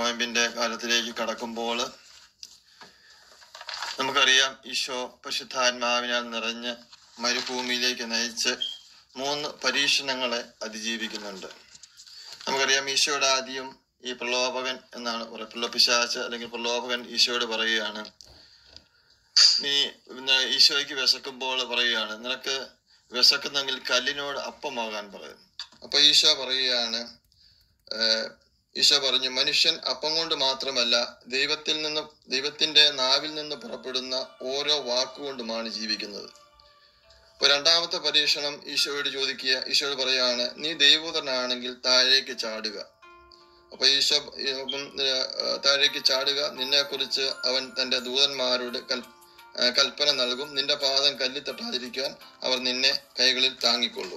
നോയമ്പിന്റെ കാലത്തിലേക്ക് കടക്കുമ്പോൾ നമുക്കറിയാം ഈശോ പരിശുദ്ധാത്മാവിനാൽ നിറഞ്ഞ് മരുഭൂമിയിലേക്ക് നയിച്ച് മൂന്ന് പരീക്ഷണങ്ങളെ അതിജീവിക്കുന്നുണ്ട് നമുക്കറിയാം ഈശോയുടെ ആദ്യം ഈ പ്രലോഭകൻ എന്നാണ് പറയുക പ്രലോപിശാച്ച് അല്ലെങ്കിൽ പ്രലോഭകൻ ഈശോയോട് പറയുകയാണ് നീ ഇന്ന് ഈശോയ്ക്ക് വിശക്കുമ്പോൾ പറയുകയാണ് നിനക്ക് വിശക്കുന്നെങ്കിൽ കല്ലിനോട് അപ്പമാകാൻ പറയും അപ്പൊ ഈശോ പറയുകയാണ് ഏഹ്, ഈശോ പറഞ്ഞു മനുഷ്യൻ അപ്പം കൊണ്ട് മാത്രമല്ല ദൈവത്തിൽ നിന്ന് ദൈവത്തിന്റെ നാവിൽ നിന്ന് പുറപ്പെടുന്ന ഓരോ വാക്കുകൊണ്ടുമാണ് ജീവിക്കുന്നത് ഇപ്പൊ രണ്ടാമത്തെ പരീക്ഷണം ഈശോയോട് ചോദിക്കുക ഈശോയോട് പറയാണ് നീ ദൈവപുത്രനാണെങ്കിൽ താഴേക്ക് ചാടുക അപ്പൊ ഈശോ ഏർ, ഉം, ഏർ, താഴേക്ക് ചാടുക നിന്നെ കുറിച്ച് അവൻ തന്റെ ദൂതന്മാരോട് കൽ ഏർ, കൽപ്പന നൽകും നിന്റെ പാദം കല്ലിൽ തട്ടാതിരിക്കാൻ അവർ നിന്നെ കൈകളിൽ താങ്ങിക്കൊള്ളും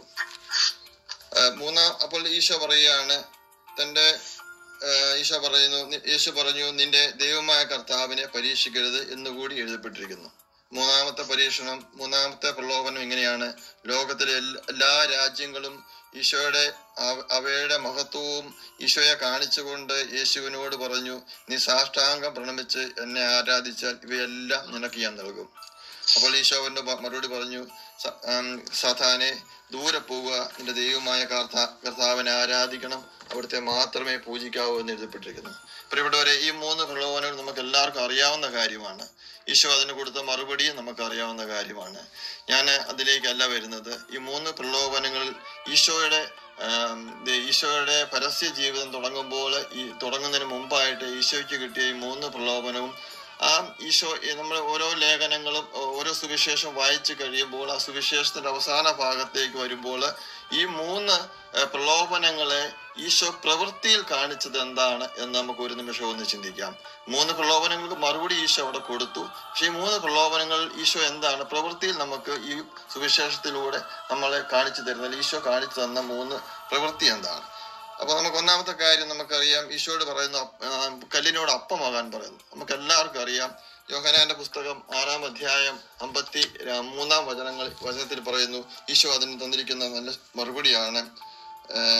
ഏർ, മൂന്നാം അപ്പോൾ ഈശോ പറയുകയാണ് തന്റെ ഏർ, ഈശോ പറയുന്നു നി- യേശു പറഞ്ഞു നിന്റെ ദൈവമായ കർത്താവിനെ പരീക്ഷിക്കരുത് എന്നുകൂടി എഴുതപ്പെട്ടിരിക്കുന്നു മൂന്നാമത്തെ പരീക്ഷണം മൂന്നാമത്തെ പ്രലോഭനം ഇങ്ങനെയാണ് ലോകത്തിലെ എല്ലാ- എല്ലാ രാജ്യങ്ങളും ഈശോയുടെ അവ- അവയുടെ മഹത്വവും ഈശോയെ കാണിച്ചുകൊണ്ട് യേശുവിനോട് പറഞ്ഞു നീ സാഷ്ടാംഗം പ്രണമിച്ച് എന്നെ ആരാധിച്ചാൽ ഇവയെല്ലാം നിനക്ക് ഞാൻ നൽകും അപ്പോൾ ഈശോവന്റെ മ- മറുപടി പറഞ്ഞു "സ- ആം, സാത്താനെ ദൂരെ പോവുക നിന്റെ ദൈവമായ കർത്താ കർത്താവിനെ ആരാധിക്കണം അവിടുത്തെ മാത്രമേ പൂജിക്കാവൂ എന്ന് എഴുതപ്പെട്ടിരിക്കുന്നു പ്രിയപ്പെട്ടവരെ ഈ മൂന്ന് പ്രലോഭനങ്ങൾ നമുക്ക് എല്ലാവർക്കും അറിയാവുന്ന കാര്യമാണ് ഈശോ അതിന് കൊടുത്ത മറുപടിയും നമുക്ക് അറിയാവുന്ന കാര്യമാണ് ഞാൻ അതിലേക്കല്ല വരുന്നത് ഈ മൂന്ന് പ്രലോഭനങ്ങളിൽ ഈശോയുടെ ആം, ദേ- ഈശോയുടെ പരസ്യ ജീവിതം തുടങ്ങുമ്പോൾ ഈ തുടങ്ങുന്നതിന് മുമ്പായിട്ട് ഈശോയ്ക്ക് കിട്ടിയ ഈ മൂന്ന് പ്രലോഭനവും ആ ഈശോ നമ്മൾ ഓരോ ലേഖനങ്ങളും ഓ- ഓരോ സുവിശേഷം വായിച്ചു കഴിയുമ്പോൾ ആ സുവിശേഷത്തിന്റെ അവസാന ഭാഗത്തേക്ക് വരുമ്പോൾ ഈ മൂന്ന് ഏഹ്, പ്രലോഭനങ്ങളെ ഈശോ പ്രവൃത്തിയിൽ കാണിച്ചത് എന്താണ് എന്ന് നമുക്ക് ഒരു നിമിഷം ഒന്ന് ചിന്തിക്കാം മൂന്ന് പ്രലോഭനങ്ങൾക്ക് മറുപടി ഈശോ അവിടെ കൊടുത്തു പക്ഷെ ഈ മൂന്ന് പ്രലോഭനങ്ങൾ ഈശോ എന്താണ് പ്രവൃത്തിയിൽ നമുക്ക് ഈ സുവിശേഷത്തിലൂടെ നമ്മളെ കാണിച്ചു തരുന്നത് ഈശോ കാണിച്ചു തന്ന മൂന്ന് പ്രവൃത്തി എന്താണ് അപ്പൊ നമുക്ക് ഒന്നാമത്തെ കാര്യം നമുക്കറിയാം ഈശോയോട് പറയുന്നു അപ്പ- ആ, കല്ലിനോട് അപ്പമാകാൻ പറയുന്നു നമുക്ക് എല്ലാവർക്കും അറിയാം യോഹനാന്റെ പുസ്തകം ആറാം അധ്യായം അമ്പത്തി ര- മൂന്നാം വചനങ്ങൾ വചനത്തിൽ പറയുന്നു ഈശോ അതിന് തന്നിരിക്കുന്ന നല്ല മറുപടിയാണ് ഏം,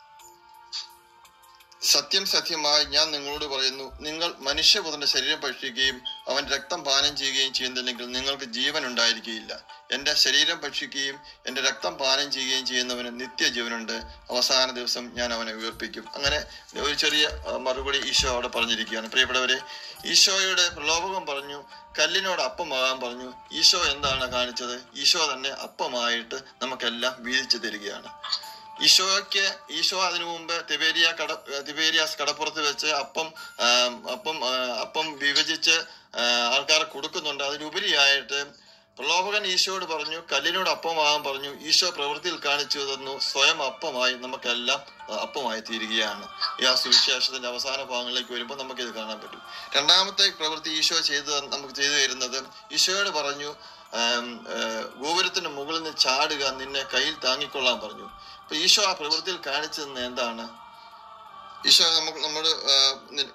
സത്യം സത്യമായി ഞാൻ നിങ്ങളോട് പറയുന്നു നിങ്ങൾ മനുഷ്യപുത്രന്റെ ശരീരം ഭക്ഷിക്കുകയും അവൻ രക്തം പാനം ചെയ്യുകയും ചെയ്യുന്നില്ലെങ്കിൽ നിങ്ങൾക്ക് ജീവൻ ഉണ്ടായിരിക്കുകയില്ല എന്റെ ശരീരം ഭക്ഷിക്കുകയും എന്റെ രക്തം പാനം ചെയ്യുകയും ചെയ്യുന്നവന് നിത്യജീവനുണ്ട് അവസാന ദിവസം ഞാൻ അവനെ ഉയർപ്പിക്കും അങ്ങനെ ഒരു ചെറിയ ആ, മറുപടി ഈശോ അവിടെ പറഞ്ഞിരിക്കുകയാണ് പ്രിയപ്പെട്ടവരെ ഈശോയുടെ പ്രലോഭകം പറഞ്ഞു കല്ലിനോട് അപ്പമാകാൻ പറഞ്ഞു ഈശോ എന്താണ് കാണിച്ചത് ഈശോ തന്നെ അപ്പമായിട്ട് നമുക്കെല്ലാം വീതിച്ചു തരികയാണ് ഈശോയ്ക്ക് ഈശോ അതിനു മുമ്പ് തിബേരിയ കട തിബേരിയാസ് കടപ്പുറത്ത് വെച്ച് അപ്പം ആം, അപ്പം ആ, അപ്പം വിഭജിച്ച് ആ, ആൾക്കാരെ കൊടുക്കുന്നുണ്ട് അതിനുപരിയായിട്ട് പ്രലോഭകൻ ഈശോയോട് പറഞ്ഞു കല്ലിനോട് അപ്പമാകാൻ പറഞ്ഞു ഈശോ പ്രവൃത്തിയിൽ കാണിച്ചു തന്നു സ്വയം അപ്പമായി നമുക്കെല്ലാം ആ, അപ്പമായി തീരുകയാണ് ഈ ആ സുവിശേഷത്തിന്റെ അവസാന ഭാഗങ്ങളിലേക്ക് വരുമ്പോൾ നമുക്കിത് കാണാൻ പറ്റും രണ്ടാമത്തെ പ്രവൃത്തി ഈശോ ചെയ്തു തന്ന- നമുക്ക് ചെയ്തു തരുന്നത് ഈശോയോട് പറഞ്ഞു ആം, ആ, ഗോപുരത്തിന് മുകളിൽ നിന്ന് ചാടുക നിന്നെ കയ്യിൽ താങ്ങിക്കൊള്ളാൻ പറഞ്ഞു അപ്പൊ ഈശോ ആ പ്രവൃത്തിയിൽ കാണിച്ചു തന്നെ എന്താണ് ഈശോ നമുക്ക് നമ്മുടെ ആ, നി-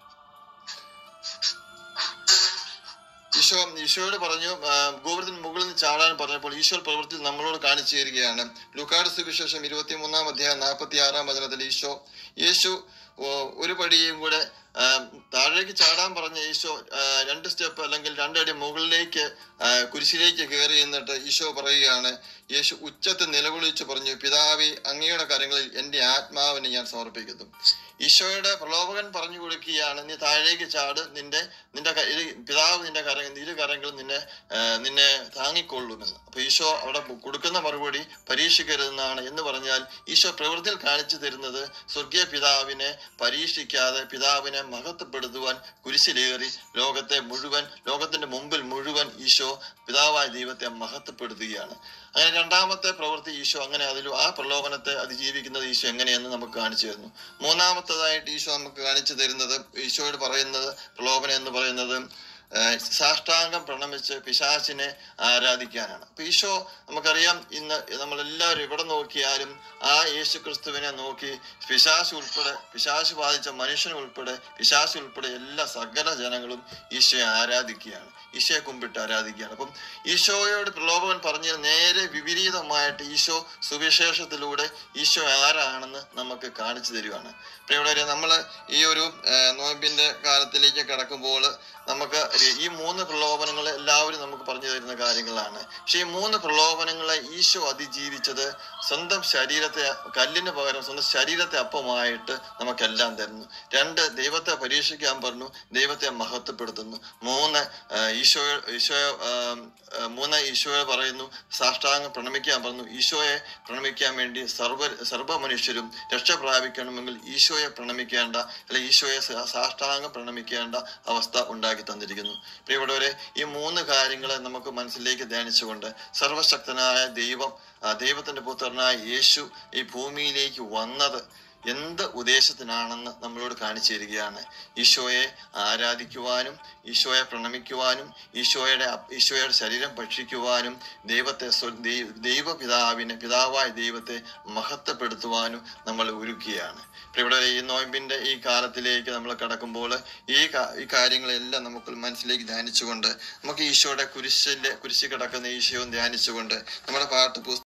ഈശോ ഈശോയോട് പറഞ്ഞു ആ, ഗോപുരത്തിന് മുകളിൽ നിന്ന് ചാടാൻ പറഞ്ഞപ്പോൾ ഈശോ പ്രവൃത്തിയിൽ നമ്മളോട് കാണിച്ചു തരികയാണ് ലുക്കാട് സുവിശേഷം ഇരുപത്തി മൂന്നാം അധ്യായം നാൽപ്പത്തി ആറാം വചനത്തിൽ ഈശോ യേശു ഓ, ഒരു പടിയും കൂടെ ആ, താഴേക്ക് ചാടാൻ പറഞ്ഞ ഈശോ ആ, രണ്ട് സ്റ്റെപ്പ് അല്ലെങ്കിൽ രണ്ടടി മുകളിലേക്ക് ആ, കുരിശിലേക്ക് കയറി എന്നിട്ട് ഈശോ പറയുകയാണ് യേശു ഉച്ചത്തിൽ നിലവിളിച്ച് പറഞ്ഞു പിതാവി അങ്ങയുടെ കരങ്ങളിൽ എന്റെ ആത്മാവിനെ ഞാൻ സമർപ്പിക്കുന്നു ഈശോയുടെ പ്രലോഭകൻ പറഞ്ഞു കൊടുക്കുകയാണ് നീ താഴേക്ക് ചാട് നിന്റെ നിന്റെ ക- ഇരു- പിതാവ് നിന്റെ കര ഇരു കരങ്ങളും നിന്നെ ആ, നിന്നെ താങ്ങിക്കൊള്ളുമെന്ന് അപ്പൊ ഈശോ അവിടെ കൊടുക്കുന്ന മറുപടി പരീക്ഷിക്കരുതെന്നാണ് എന്ന് പറഞ്ഞാൽ ഈശോ പ്രവൃത്തിയിൽ കാണിച്ചു തരുന്നത് സ്വർഗീയ പിതാവിനെ പരീക്ഷിക്കാതെ പിതാവിനെ മഹത്വപ്പെടുത്തുവാൻ കുരിശിലേറി ലോകത്തെ മുഴുവൻ ലോകത്തിന്റെ മുമ്പിൽ മുഴുവൻ ഈശോ പിതാവായ ദൈവത്തെ മഹത്വപ്പെടുത്തുകയാണ് അങ്ങനെ രണ്ടാമത്തെ പ്രവൃത്തി ഈശോ അങ്ങനെ അതിൽ ആ പ്രലോഭനത്തെ അതിജീവിക്കുന്നത് ഈശോ എങ്ങനെയെന്ന് നമുക്ക് കാണിച്ചു തരുന്നു മൂന്നാമത്തതായിട്ട് ഈശോ നമുക്ക് കാണിച്ചു തരുന്നത് ഈശോയോട് പറയുന്നത് പ്രലോഭനം എന്ന് പറയുന്നത് ഏഹ് സാഷ്ടാംഗം പ്രണമിച്ച് പിശാചിനെ ആരാധിക്കാനാണ് അപ്പൊ ഈശോ നമുക്കറിയാം ഇന്ന് നമ്മളെല്ലാവരും എവിടെ നോക്കിയാലും ആ യേശു ക്രിസ്തുവിനെ നോക്കി പിശാശ് ഉൾപ്പെടെ പിശാശ് ബാധിച്ച മനുഷ്യൻ ഉൾപ്പെടെ പിശാശ് ഉൾപ്പെടെ എല്ലാ സകല ജനങ്ങളും ഈശോയെ ആരാധിക്കുകയാണ് ഈശോയെ കുമ്പിട്ട് ആരാധിക്കുകയാണ് അപ്പം ഈശോയോട് പ്രലോഭകൻ പറഞ്ഞ നേരെ വിപരീതമായിട്ട് ഈശോ സുവിശേഷത്തിലൂടെ ഈശോ ആരാണെന്ന് നമുക്ക് കാണിച്ചു തരുവാണ് പ്രിയമുള്ളവരെ നമ്മൾ ഈ ഒരു ആ, നോയമ്പിന്റെ കാലത്തിലേക്ക് കടക്കുമ്പോൾ നമുക്ക് ഈ മൂന്ന് പ്രലോഭനങ്ങൾ എല്ലാവരും നമുക്ക് പറഞ്ഞു തരുന്ന കാര്യങ്ങളാണ് പക്ഷെ ഈ മൂന്ന് പ്രലോഭനങ്ങളെ ഈശോ അതിജീവിച്ചത് സ്വന്തം ശരീരത്തെ കല്ലിന് പകരം സ്വന്തം ശരീരത്തെ അപ്പമായിട്ട് നമുക്കെല്ലാം തരുന്നു രണ്ട് ദൈവത്തെ പരീക്ഷിക്കാൻ പറഞ്ഞു ദൈവത്തെ മഹത്വപ്പെടുത്തുന്നു മൂന്ന് ആ, ഈശോ ഈശോയെ ആ, ആ, മൂന്ന് ഈശോയെ പറയുന്നു സാഷ്ടാംഗം പ്രണമിക്കാൻ പറഞ്ഞു ഈശോയെ പ്രണമിക്കാൻ വേണ്ടി സർവ സർവ മനുഷ്യരും രക്ഷ പ്രാപിക്കണമെങ്കിൽ ഈശോയെ പ്രണമിക്കേണ്ട അല്ലെ ഈശോയെ സാ- സാഷ്ടാംഗം പ്രണമിക്കേണ്ട അവസ്ഥ ഉണ്ടാക്കി തന്നിരിക്കുന്നു പ്രിയപ്പെട്ടവരെ ഈ മൂന്ന് കാര്യങ്ങളെ നമുക്ക് മനസ്സിലേക്ക് ധ്യാനിച്ചുകൊണ്ട് സർവശക്തനായ ദൈവം ആ ദൈവത്തിന്റെ പുത്രനായ യേശു ഈ ഭൂമിയിലേക്ക് വന്നത് എന്ത് ഉദ്ദേശത്തിനാണെന്ന് നമ്മളോട് കാണിച്ചു തരികയാണ് ഈശോയെ ആരാധിക്കുവാനും ഈശോയെ പ്രണമിക്കുവാനും ഈശോയുടെ അപ്- ഈശോയുടെ ശരീരം ഭക്ഷിക്കുവാനും ദൈവത്തെ സ്വ- ദൈ- ദൈവപിതാവിനെ പിതാവായ ദൈവത്തെ മഹത്വപ്പെടുത്തുവാനും നമ്മൾ ഒരുക്കുകയാണ് ഇപ്പൊ ഇവിടെ ഈ നോയമ്പിന്റെ ഈ കാലത്തിലേക്ക് നമ്മൾ കടക്കുമ്പോൾ ഈ കാ- ഈ കാര്യങ്ങളെല്ലാം നമുക്ക് മനസ്സിലേക്ക് ധ്യാനിച്ചുകൊണ്ട് നമുക്ക് ഈശോയുടെ കുരിശിന്റെ കുരിശിൽ കിടക്കുന്ന ഈശോയും ധ്യാനിച്ചുകൊണ്ട് നമ്മുടെ പാട്ട് പുസ്തകം